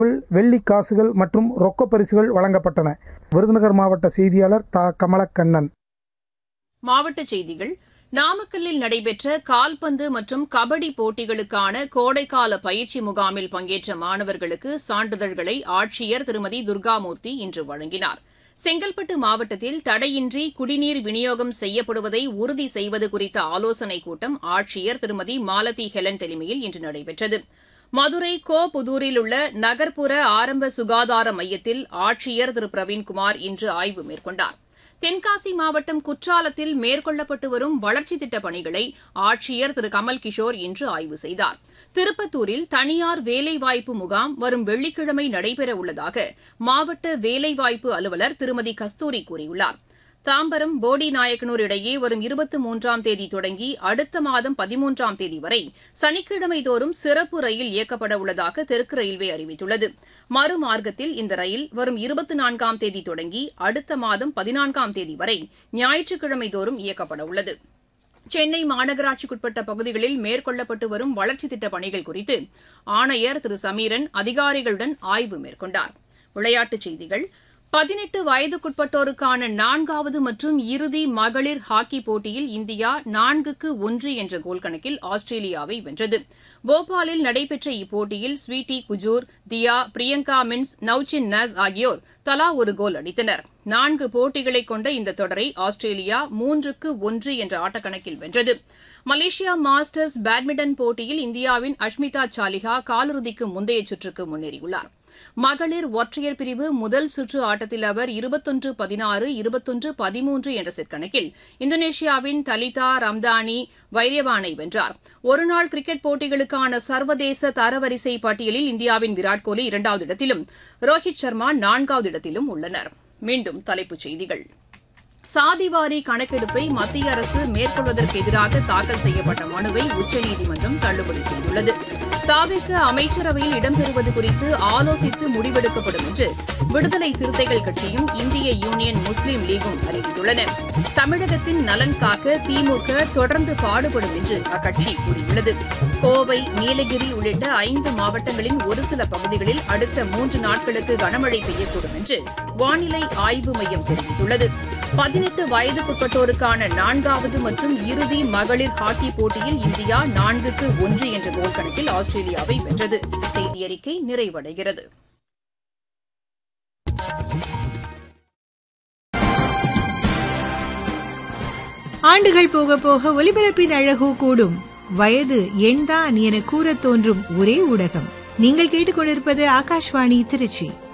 வெள்ளி காசுகள் மற்றும் ரொக்க பரிசுகள் வழங்கப்பட்டன விருதுநகர் மாவட்ட செய்தியாளர் தா கமலக்கண்ணன் மாவட்டச் செய்திகள் நாமக்கல்லில் நடைபெற்ற கால்பந்து மற்றும் கபடி போட்டிகளுக்கான கோடைக்கால பயிற்சி முகாமில் பங்கேற்ற மாணவர்களுக்கு சான்றிதழ்களை ஆட்சியர் திருமதி துர்காமூர்த்தி இன்று வழங்கினார் செங்கல்பட்டு மாவட்டத்தில் தடையின்றி குடிநீர் விநியோகம் செய்யப்படுவதை உறுதி செய்வது குறித்த ஆலோசனைக் கூட்டம் ஆட்சியர் திருமதி மாலதி ஹெலன் தலைமையில் இன்று நடைபெற்றது மதுரை கோ புதூரில் உள்ள நகர்ப்புற ஆரம்ப சுகாதார மையத்தில் ஆட்சியர் திரு பிரவீன்குமார் இன்று ஆய்வு மேற்கொண்டார் தென்காசி மாவட்டம் குற்றாலத்தில் மேற்கொள்ளப்பட்டு வரும் வளர்ச்சித் திட்டப் பணிகளை ஆட்சியர் திரு கமல் கிஷோர் இன்று ஆய்வு செய்தார் திருப்பத்தூரில் தனியார் வேலைவாய்ப்பு முகாம் வரும் வெள்ளிக்கிழமை நடைபெறவுள்ளதாக மாவட்ட வேலைவாய்ப்பு அலுவலர் திருமதி கஸ்தூரி கூறியுள்ளார் தாம்பரம் போடி நாயக்கனூர் இடையே வரும் இருபத்தி மூன்றாம் தேதி தொடங்கி அடுத்த மாதம் பதிமூன்றாம் தேதி வரை சனிக்கிழமை தோறும் சிறப்பு ரயில் இயக்கப்பட உள்ளதாக தெற்கு ரயில்வே அறிவித்துள்ளது மறுமார்க்கத்தில் இந்த ரயில் வரும் இருபத்தி நான்காம் தேதி தொடங்கி அடுத்த மாதம் பதினான்காம் தேதி வரை ஞாயிற்றுக்கிழமை தோறும் இயக்கப்பட உள்ளது சென்னை மாநகராட்சிக்குட்பட்ட பகுதிகளில் மேற்கொள்ளப்பட்டு வரும் வளர்ச்சித் திட்டப் பணிகள் குறித்து ஆணையர் திரு சமீரன் அதிகாரிகளுடன் ஆய்வு மேற்கொண்டார் விளையாட்டுச் செய்திகள் பதினெட்டு வயதுக்குட்பட்டோருக்கான நான்காவது மற்றும் இறுதி மகளிர் ஹாக்கி போட்டியில் இந்தியா நான்குக்கு ஒன்று என்ற கோல் கணக்கில் ஆஸ்திரேலியாவை வென்றது போபாலில் நடைபெற்ற இப்போட்டியில் ஸ்வீட்டி குஜூர் தியா பிரியங்கா மின்ஸ் நவ்சின் நாஸ் ஆகியோர் தலா ஒரு கோல் அடித்தனர் நான்கு போட்டிகளை கொண்ட இந்த தொடரை ஆஸ்திரேலியா மூன்றுக்கு ஒன்று என்ற ஆட்டக்கணக்கில் வென்றது மலேசியா மாஸ்டர்ஸ் பேட்மிண்டன் போட்டியில் இந்தியாவின் அஷ்மிதா சாலிஹா காலிறுதிக்கு முந்தைய சுற்றுக்கு முன்னேறியுள்ளார் மகளிர் ஒற்றையர் பிரிவு முதல் சுற்று ஆட்டத்தில் அவர் இருபத்தொன்று பதினாறு இருபத்தொன்று பதிமூன்று என்ற செட் கணக்கில் இந்தோனேஷியாவின் தலிதா ரம்தானி வைரியவானை வென்றார் ஒருநாள் கிரிக்கெட் போட்டிகளுக்கான சர்வதேச தரவரிசை பட்டியலில் இந்தியாவின் விராட் கோலி இரண்டாவது இடத்திலும் ரோஹித் சர்மா நான்காவது இடத்திலும் உள்ளனர் மீண்டும் தலைப்புச் செய்திகள் சாதிவாரி கணக்கெடுப்பை மத்திய அரசு மேற்கொள்வதற்கு எதிராக தாக்கல் செய்யப்பட்ட மனுவை உச்சநீதிமன்றம் தள்ளுபடி செய்துள்ளது தாவிக்கு அமைச்சரவையில் இடம்பெறுவது குறித்து ஆலோசித்து முடிவெடுக்கப்படும் என்று விடுதலை சிறுத்தைகள் கட்சியும் இந்திய யூனியன் முஸ்லீம் லீகும் அறிவித்துள்ளன தமிழகத்தின் நலன் காக்க திமுக தொடர்ந்து பாடுபடும் என்று அக்கட்சி கூறியுள்ளது கோவை நீலகிரி உள்ளிட்ட ஐந்து மாவட்டங்களின் ஒரு சில பகுதிகளில் அடுத்த மூன்று நாட்களுக்கு கனமழை பெய்யக்கூடும் என்று வானிலை ஆய்வு மையம் தெரிவித்துள்ளது பதினெட்டு வயதுக்குட்பட்டோருக்கான நான்காவது மற்றும் இறுதி மகளிர் ஹாக்கி போட்டியில் இந்தியா நான்குக்கு ஒன்று என்ற கோல் கணக்கில் ஆஸ்திரேலியாவை வென்றது செய்தி அறிக்கை நிறைவடைகிறது ஆண்டுகள் போக போக ஒலிபரப்பின் அழகோ கூடும் வயது எண்தான் என கூறத் தோன்றும் ஒரே ஊடகம் நீங்கள் கேட்டுக்கொண்டிருப்பது ஆகாஷ்வாணி திருச்சி